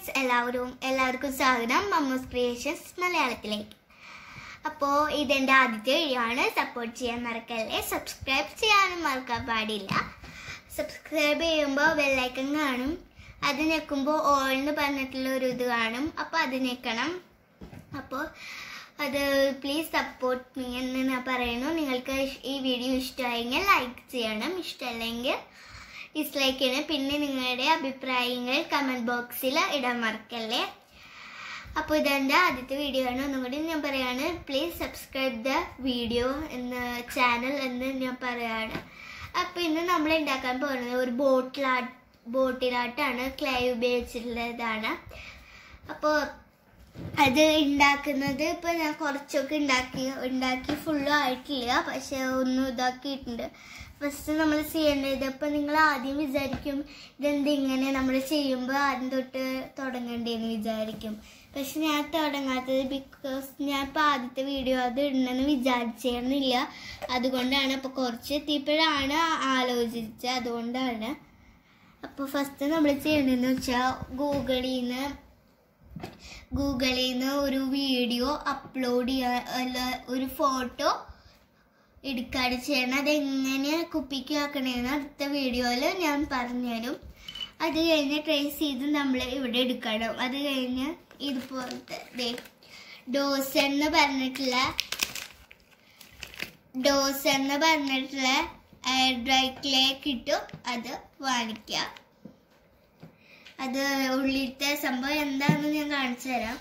friends എല്ലാവരും എല്ലാവർക്കും സ്വാഗതം മമ്മൂസ് ക്രിയേഷൻസ് മലയാളത്തിലേക്ക് അപ്പോൾ ഇതെൻ്റെ ആദ്യത്തെ വീഡിയോ ആണ് സപ്പോർട്ട് ചെയ്യാൻ മറക്കല്ലേ സബ്സ്ക്രൈബ് ചെയ്യാനും മറക്കാൻ പാടില്ല സബ്സ്ക്രൈബ് ചെയ്യുമ്പോൾ ബെല്ലൈക്കൺ കാണും അത് ഞെക്കുമ്പോൾ ഓൾ എന്ന് പറഞ്ഞിട്ടുള്ള ഒരു ഇത് കാണും അപ്പോൾ അത് ഞെക്കണം അപ്പോൾ അത് പ്ലീസ് സപ്പോർട്ട് മീ എന്ന് ഞാൻ പറയുന്നു നിങ്ങൾക്ക് ഈ വീഡിയോ ഇഷ്ടമായെങ്കിൽ ലൈക്ക് ചെയ്യണം ഇഷ്ടമല്ലെങ്കിൽ ഡിസ്ലൈക്ക് ചെയ്യണം പിന്നെ നിങ്ങളുടെ അഭിപ്രായങ്ങൾ കമൻറ്റ് ബോക്സിൽ ഇടാൻ മറക്കല്ലേ അപ്പോൾ ഇതെൻ്റെ ആദ്യത്തെ വീഡിയോ ആണ് ഒന്നുകൂടി ഞാൻ പറയാണ് പ്ലീസ് സബ്സ്ക്രൈബ് ദ വീഡിയോ എന്ന ചാനൽ എന്ന് ഞാൻ പറയാണ് അപ്പോൾ ഇന്ന് നമ്മൾ ഉണ്ടാക്കാൻ പോകുന്നത് ഒരു ബോട്ടിലാട്ട് ബോട്ടിലാട്ടാണ് ക്ലേ ഉപയോഗിച്ചിട്ടുള്ളതാണ് അപ്പോൾ അത് ഉണ്ടാക്കുന്നത് ഇപ്പോൾ ഞാൻ കുറച്ചൊക്കെ ഉണ്ടാക്കി ഉണ്ടാക്കി ഫുള്ളും ആയിട്ടില്ല പക്ഷെ ഒന്നും ഇതാക്കിയിട്ടുണ്ട് ഫസ്റ്റ് നമ്മൾ ചെയ്യേണ്ടത് ഇപ്പം നിങ്ങൾ ആദ്യം വിചാരിക്കും ഇതെന്ത് ഇങ്ങനെ നമ്മൾ ചെയ്യുമ്പോൾ ആദ്യം തൊട്ട് തുടങ്ങണ്ടേന്ന് വിചാരിക്കും പക്ഷെ ഞാൻ തുടങ്ങാത്തത് ബിക്കോസ് ഞാൻ ഇപ്പോൾ ആദ്യത്തെ വീഡിയോ അത് ഇടണമെന്ന് വിചാരിച്ചിരുന്നില്ല അതുകൊണ്ടാണ് അപ്പോൾ കുറച്ച് എത്തിയപ്പോഴാണ് ആലോചിച്ചത് അതുകൊണ്ടാണ് അപ്പോൾ ഫസ്റ്റ് നമ്മൾ ചെയ്യേണ്ടതെന്ന് വെച്ചാൽ ഗൂഗിളിൽ നിന്ന് ഗൂഗിളിൽ നിന്ന് ഒരു വീഡിയോ അപ്ലോഡ് ചെയ്യാൻ അല്ല ഒരു ഫോട്ടോ എടുക്കാതെ ചെയ്യണം അതെങ്ങനെ കുപ്പിക്ക് ആക്കണേന്ന് അടുത്ത വീഡിയോയിൽ ഞാൻ പറഞ്ഞുതരും അത് കഴിഞ്ഞ് ട്രേസ് ചെയ്ത് നമ്മൾ ഇവിടെ എടുക്കണം അത് കഴിഞ്ഞ് ഇതുപോലത്തെ ദേ ഡോസ് എന്ന് പറഞ്ഞിട്ടുള്ള ഡോസ് എന്ന് പറഞ്ഞിട്ടുള്ള എയർ ഡ്രൈ ക്ലേ കിട്ടും അത് വാങ്ങിക്കുക അത് ഉള്ളിലത്തെ സംഭവം എന്താണെന്ന് ഞാൻ കാണിച്ചു തരാം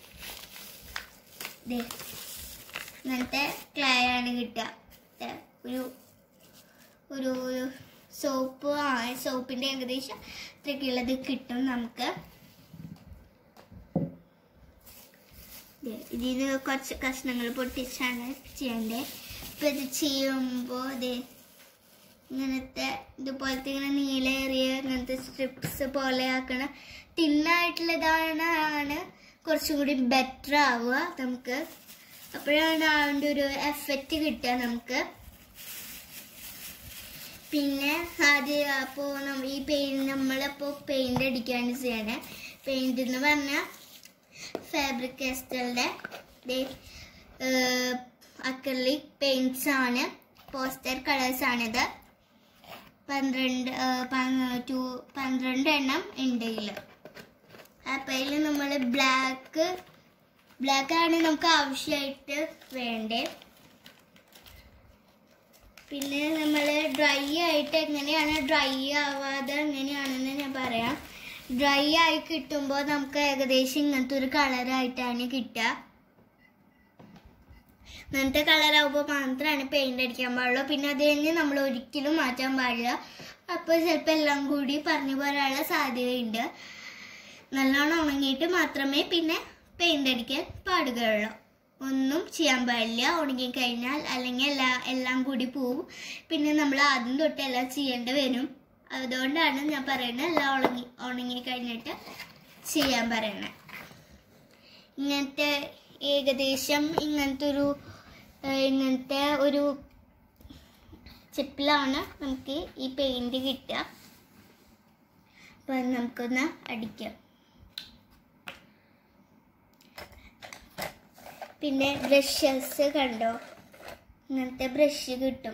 ദേ ഇങ്ങനത്തെ ക്ലേ ആണ് കിട്ടുക ദേ, ഒരു ഒരു സോപ്പ് ആ സോപ്പിന്റെ ഏകദേശം ഇത്രയ്ക്കുള്ളത് കിട്ടും നമുക്ക് ദേ, ഇതിന് കുറച്ച് കഷ്ണങ്ങൾ പൊട്ടിച്ചാണ് ചെയ്യേണ്ടത് ഇപ്പൊ ഇത് ചെയ്യുമ്പോൾ ദേ ഇങ്ങനത്തെ ഇതുപോലത്തെ ഇങ്ങനെ നീലേറിയ ഇങ്ങനത്തെ സ്ട്രിപ്സ് പോലെ ആക്കണ തിന്നായിട്ടുള്ളതാണ് ആണ് കുറച്ചും കൂടി ബെറ്റർ ആവുക നമുക്ക് അപ്പോഴാണ് അതിൻ്റെ ഒരു എഫക്റ്റ് കിട്ടുക നമുക്ക് പിന്നെ ആദ്യം അപ്പോൾ ഈ പെയിന്റ് നമ്മളപ്പോൾ പെയിന്റ് അടിക്കാണ് ചെയ്യണേ പെയിന്റ് എന്ന് പറഞ്ഞാൽ ഫാബ്രിക് കാസ്റ്റലിൻ്റെ അക്രലിക് പെയിന്റ്സ് ആണ് പോസ്റ്റർ കളേഴ്സ് ആണിത് പന്ത്രണ്ട് ആ, പ- ടു- പന്ത്രണ്ട് എണ്ണം ഉണ്ട് ഇതിൽ അപ്പം അതിൽ നമ്മൾ ബ്ലാക്ക് ബ്ലാക്ക് ആണ് നമുക്ക് ആവശ്യമായിട്ട് വേണ്ടേ പിന്നെ നമ്മൾ ഡ്രൈ ആയിട്ട് എങ്ങനെയാണ് ഡ്രൈ ആവാതെ എങ്ങനെയാണെന്ന് ഞാൻ പറയാം ഡ്രൈ ആയി കിട്ടുമ്പോൾ നമുക്ക് ഏകദേശം ഇങ്ങനത്തെ ഒരു കളറായിട്ടാണ് കിട്ടുക ഇങ്ങനത്തെ കളറാകുമ്പോൾ മാത്രമാണ് പെയിന്റ് അടിക്കാൻ പാടുള്ളൂ പിന്നെ അത് കഴിഞ്ഞ് നമ്മൾ ഒരിക്കലും മാറ്റാൻ പാടില്ല അപ്പോൾ ചിലപ്പോൾ എല്ലാം കൂടി പറഞ്ഞു പോരാനുള്ള സാധ്യതയുണ്ട് നല്ലോണം ഉണങ്ങിയിട്ട് മാത്രമേ പിന്നെ പെയിന്റ് അടിക്കാൻ പാടുകയുള്ളൂ ഒന്നും ചെയ്യാൻ പാടില്ല ഉണങ്ങിക്കഴിഞ്ഞാൽ അല്ലെങ്കിൽ എല്ലാ എല്ലാം കൂടി പോവും പിന്നെ നമ്മൾ ആദ്യം തൊട്ട് എല്ലാം ചെയ്യേണ്ടി വരും അതുകൊണ്ടാണ് ഞാൻ പറയുന്നത് എല്ലാം ഉണങ്ങി ഉണങ്ങി കഴിഞ്ഞിട്ട് ചെയ്യാൻ പറയണത് ഇങ്ങനത്തെ ഏകദേശം ഇങ്ങനത്തെ ഒരു ഏഹ്, ഇങ്ങനത്തെ ഒരു ചിപ്പിലാണ് നമുക്ക് ഈ പെയിന്റ് കിട്ടുക അപ്പം നമുക്കൊന്ന് അടിക്കാം പിന്നെ ബ്രഷസ് കണ്ടോ ഇങ്ങനത്തെ ബ്രഷ് കിട്ടും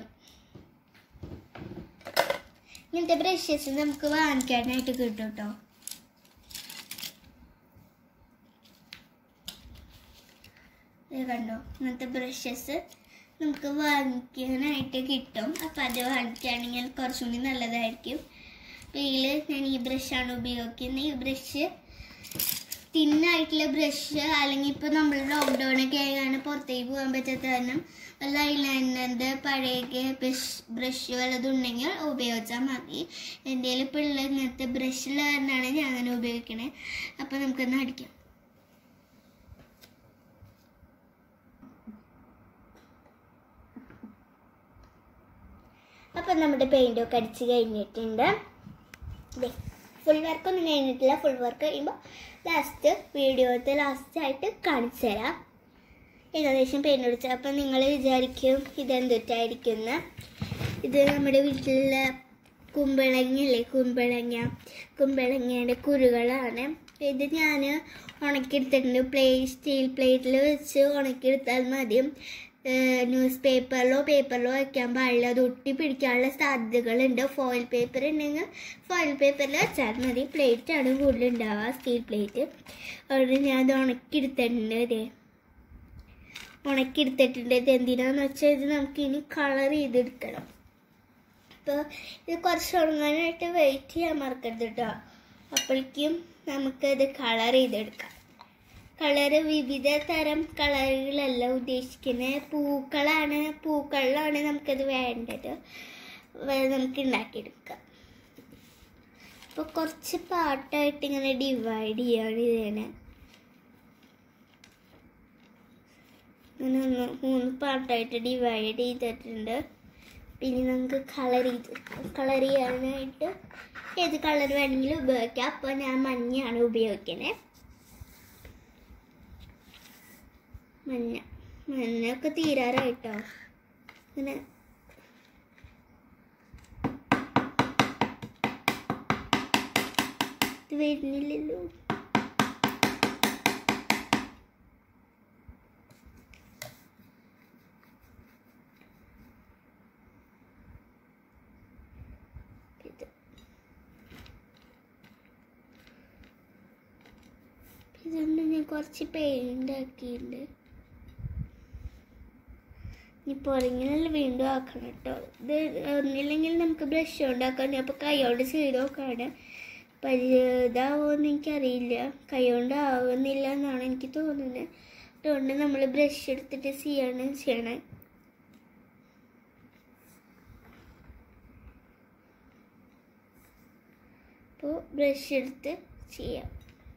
ഇങ്ങനത്തെ ബ്രഷസ് നമുക്ക് വാങ്ങിക്കാനായിട്ട് കിട്ടും കേട്ടോ ഇത് കണ്ടോ ഇങ്ങനത്തെ ബ്രഷസ് നമുക്ക് വാങ്ങിക്കാനായിട്ട് കിട്ടും അപ്പം അത് വാങ്ങിക്കുകയാണെങ്കിൽ കുറച്ചും കൂടി നല്ലതായിരിക്കും അപ്പം ഇതിൽ ഞാൻ ഈ ബ്രഷാണ് ഉപയോഗിക്കുന്നത് ഈ ബ്രഷ് തിന്നായിട്ടുള്ള ബ്രഷ് അല്ലെങ്കിൽ ഇപ്പോൾ നമ്മൾ ലോക്ക്ഡൗൺ ഒക്കെ ആയാണ് പുറത്തേക്ക് പോകാൻ പറ്റാത്ത കാരണം വല്ല ഐലൈനറിൻ്റെ പഴയ ബ്രഷ് ബ്രഷ് വല്ലതും ഉണ്ടെങ്കിൽ ഉപയോഗിച്ചാൽ മതി എൻ്റെ കയ്യിൽ ഇപ്പോൾ ഉള്ള ഇങ്ങനത്തെ ബ്രഷുള്ള കാരണമാണ് ഞാൻ അങ്ങനെ ഉപയോഗിക്കണേ അപ്പോൾ നമുക്കൊന്ന് അടിക്കാം അപ്പം നമ്മുടെ പെയിൻ്റ് ഒക്കെ അടിച്ച് കഴിഞ്ഞിട്ടുണ്ട് ദേ ഫുൾ വർക്കൊന്നും കഴിഞ്ഞിട്ടില്ല ഫുൾ വർക്ക് കഴിയുമ്പോൾ ലാസ്റ്റ് വീഡിയോത്തെ ലാസ്റ്റ് ആയിട്ട് കാണിച്ചു തരാം ഏകദേശം പെയിൻ്റ് അടിച്ച അപ്പം നിങ്ങൾ വിചാരിക്കും ഇതെന്തിട്ടായിരിക്കുന്ന ഇത് നമ്മുടെ വീട്ടിലുള്ള കുമ്പളങ്ങയില്ലേ കുമ്പളങ്ങ കുമ്പളങ്ങയുടെ കുരുകളാണ് ഇത് ഞാൻ ഉണക്കിയെടുത്തിട്ടുണ്ട് പ്ലേ സ്റ്റീൽ പ്ലേറ്റിൽ വെച്ച് ഉണക്കിയെടുത്താൽ മതി ന്യൂസ് പേപ്പറിലോ പേപ്പറിലോ വയ്ക്കാൻ പാടില്ല അത് ഒട്ടി പിടിക്കാനുള്ള സാധ്യതകളുണ്ട് ഫോയിൽ പേപ്പർ ഉണ്ടെങ്കിൽ ഫോയിൽ പേപ്പറിൽ വെച്ചാൽ മതി പ്ലേറ്റാണ് കൂടുതൽ ഉണ്ടാവുക സ്റ്റീൽ പ്ലേറ്റ് അതുകൊണ്ട് ഞാൻ അത് ഉണക്കിയെടുത്തിട്ടുണ്ട് ഇതേ ഉണക്കിയെടുത്തിട്ടുണ്ട് ഇത് എന്തിനാന്ന് വെച്ചാൽ ഇത് നമുക്ക് ഇനി കളർ ചെയ്തെടുക്കണം അപ്പോൾ ഇത് കുറച്ച് ഉണങ്ങാനായിട്ട് വെയിറ്റ് ചെയ്യാൻ മറക്കരുത് കേട്ടോ അപ്പോഴേക്കും നമുക്കത് കളർ ചെയ്തെടുക്കാം കളറ് വിവിധ തരം കളറുകളല്ല ഉദ്ദേശിക്കുന്നത് പൂക്കളാണ് പൂക്കളിലാണ് നമുക്കത് വേണ്ടത് വേ- നമുക്ക് ഉണ്ടാക്കിയെടുക്കാം അപ്പോൾ കുറച്ച് പാട്ടായിട്ട് ഇങ്ങനെ ഡിവൈഡ് ചെയ്യാണ് ഇതിനെ ഇങ്ങനെ ഒന്ന് മൂന്ന് പാർട്ടായിട്ട് ഡിവൈഡ് ചെയ്തിട്ടുണ്ട് പിന്നെ നമുക്ക് കളർ ചെയ്ത് കളർ ചെയ്യാനായിട്ട് ഏത് കളർ വേണമെങ്കിലും ഉപയോഗിക്കാം അപ്പോൾ ഞാൻ മഞ്ഞയാണ് ഉപയോഗിക്കുന്നത് മഞ്ഞ മഞ്ഞൊക്കെ തീരാറായിട്ടോ ഇങ്ങനെ ഇത് വരുന്നില്ലല്ലോ ഇത് ഇതുകൊണ്ട് ഞാൻ കുറച്ച് പെയിൻ്റ് ആക്കിയിട്ടുണ്ട് ഇപ്പോൾ ഇങ്ങനെയല്ല വീണ്ടും ആക്കണം കേട്ടോ ഇത് ഒന്നില്ലെങ്കിൽ നമുക്ക് ബ്രഷ് കൊണ്ടാക്കാം ഞാൻ ഇപ്പോൾ കൈകൊണ്ട് ചെയ്ത് നോക്കാണ് പരിതാവുമെന്ന് എനിക്കറിയില്ല കൈ കൊണ്ട് ആവുന്നില്ല എന്നാണ് എനിക്ക് തോന്നുന്നത് അതുകൊണ്ട് നമ്മൾ ബ്രഷ് എടുത്തിട്ട് ചെയ്യാണ് ചെയ്യണേ അപ്പോൾ ബ്രഷ് എടുത്ത് ചെയ്യാം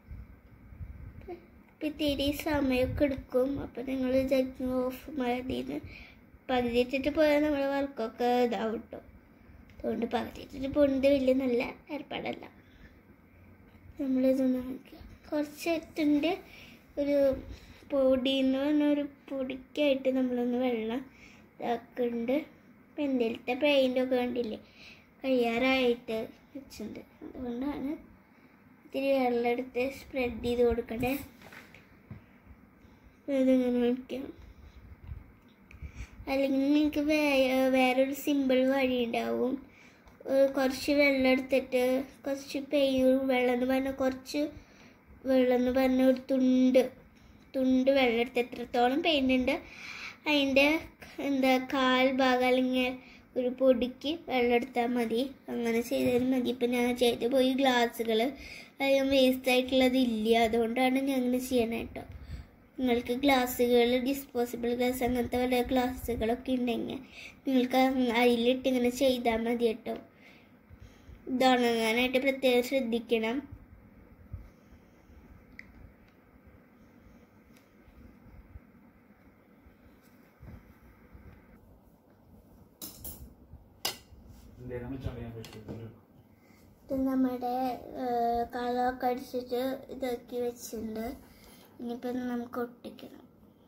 ഇപ്പം ഇത്തിരി സമയമൊക്കെ എടുക്കും അപ്പോൾ നിങ്ങൾ വിചാരിക്കും ഓഫ് മതിന്ന് പകുതി ഇട്ടിട്ട് പോയാൽ നമ്മുടെ വർക്കൊക്കെ ഇതാവും കേട്ടോ അതുകൊണ്ട് പകുതി ഇട്ടിട്ട് പോകുന്നത് വലിയ നല്ല ഏർപ്പാടല്ല നമ്മളിത് നോക്കുക കുറച്ച് ഇട്ടുണ്ട് ഒരു പൊടി എന്ന് പറഞ്ഞ ഒരു പൊടിക്കായിട്ട് നമ്മളൊന്ന് വെള്ളം ഇതാക്കുന്നുണ്ട് ഇപ്പം എന്തെങ്കിലത്തെ പെയിൻ്റൊക്കെ കണ്ടില്ലേ കഴിയാറായിട്ട് വെച്ചിട്ടുണ്ട് അതുകൊണ്ടാണ് ഇത്തിരി വെള്ളം എടുത്ത് സ്പ്രെഡ് ചെയ്ത് കൊടുക്കണേ ഇതിങ്ങനെ വയ്ക്കാം അല്ലെങ്കിൽ നിങ്ങൾക്ക് വേ വേറൊരു സിമ്പിൾ വഴി ഉണ്ടാവും ഏഹ് കുറച്ച് വെള്ളം എടുത്തിട്ട് കുറച്ച് പെയ്യ് വെള്ളം എന്ന് പറഞ്ഞാൽ കുറച്ച് വെള്ളം എന്ന് പറഞ്ഞ ഒരു തുണ്ട് തുണ്ട് വെള്ളം എടുത്ത് എത്രത്തോളം പെയിൻ്റ് ഉണ്ട് അതിൻ്റെ എന്താ കാൽ ഭാഗം അല്ലെങ്കിൽ ഒരു പൊടിക്ക് വെള്ളം എടുത്താൽ മതി അങ്ങനെ ചെയ്താൽ മതി ഇപ്പം ഞാൻ ചെയ്ത് പോയി ഗ്ലാസ്സുകൾ അധികം വേസ്റ്റ് ആയിട്ടുള്ളത് ഇല്ല അതുകൊണ്ടാണ് ഞാൻ അങ്ങനെ ചെയ്യണത് കേട്ടോ നിങ്ങൾക്ക് ഗ്ലാസ്സുകൾ ഡിസ്പോസിബിൾ ഗ്ലാസ് അങ്ങനത്തെ വല്ല ഗ്ലാസ്സുകളൊക്കെ ഉണ്ടെങ്കിൽ നിങ്ങൾക്ക് അതിലിട്ട് ഇങ്ങനെ ചെയ്താൽ മതി കേട്ടോ ഇത് ഉണങ്ങാനായിട്ട് പ്രത്യേകം ശ്രദ്ധിക്കണം എന്തേലും വെച്ചറിയാൻ പറ്റും ഇത് നമ്മുടെ കളറൊക്കെ അടിച്ചിട്ട് ഇതാക്കി വെച്ചിട്ടുണ്ട് ഇനിയിപ്പം നമുക്ക് ഒട്ടിക്കണം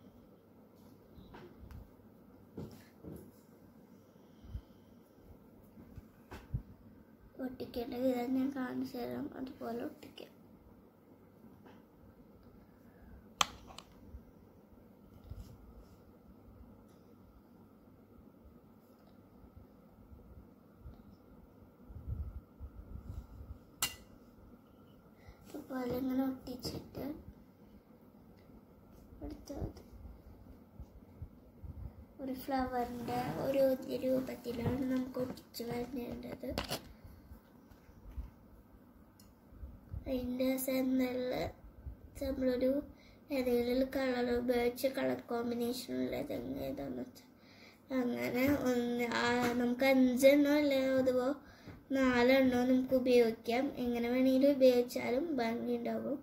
ഒട്ടിക്കേണ്ട വിധം ഞാൻ കാണിച്ചു തരാം അതുപോലെ ഒട്ടിക്കാം അതുപോലെ ഇങ്ങനെ ഒട്ടിച്ചിട്ട് അടുത്തത് ഒരു ഫ്ലവറിൻ്റെ ഒരു രൂപത്തിലാണ് നമുക്ക് ഒട്ടിച്ച് വരേണ്ടത് അതിൻ്റെ സെന്നറിൽ നമ്മളൊരു ഏതെങ്കിലും കളർ ഉപയോഗിച്ച് കളർ കോമ്പിനേഷൻ ഉള്ളത് ഏതാണെന്ന് വെച്ചാൽ അങ്ങനെ ഒന്ന് ആ നമുക്ക് അഞ്ചെണ്ണോ അല്ല അതുപോ നാലെണ്ണോ നമുക്ക് ഉപയോഗിക്കാം എങ്ങനെ വേണമെങ്കിലും ഉപയോഗിച്ചാലും ഭംഗി ഉണ്ടാവും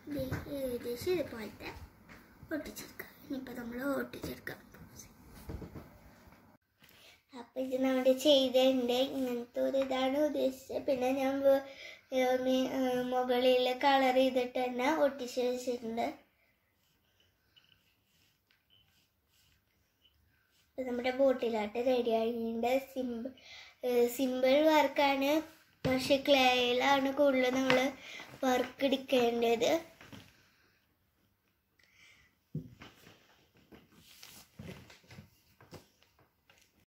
ദേ ഏകദേശം ഇതുപോലത്തെ ഒട്ടിച്ചെടുക്കുക ഇനിയിപ്പോൾ നമ്മൾ ഒട്ടിച്ചെടുക്കാം അപ്പം ഇത് നമ്മുടെ ചെയ്തിട്ടുണ്ട് ഇങ്ങനത്തെ ഒരു ഇതാണ് ഉദ്ദേശിച്ചത് പിന്നെ ഞാൻ വേ- ഏർ മി- ഏർ മുകളിൽ കളർ ചെയ്തിട്ട് തന്നെ ഒട്ടിച്ച് വെച്ചിട്ടുണ്ട് ഇപ്പം നമ്മുടെ ബോട്ടിലാട്ട് റെഡി ആയിട്ടുണ്ട് സിമ്പിൾ സിമ്പിൾ വർക്കാണ് പക്ഷെ ക്ലേയിലാണ് കൂടുതൽ നമ്മൾ വർക്ക് എടുക്കേണ്ടത്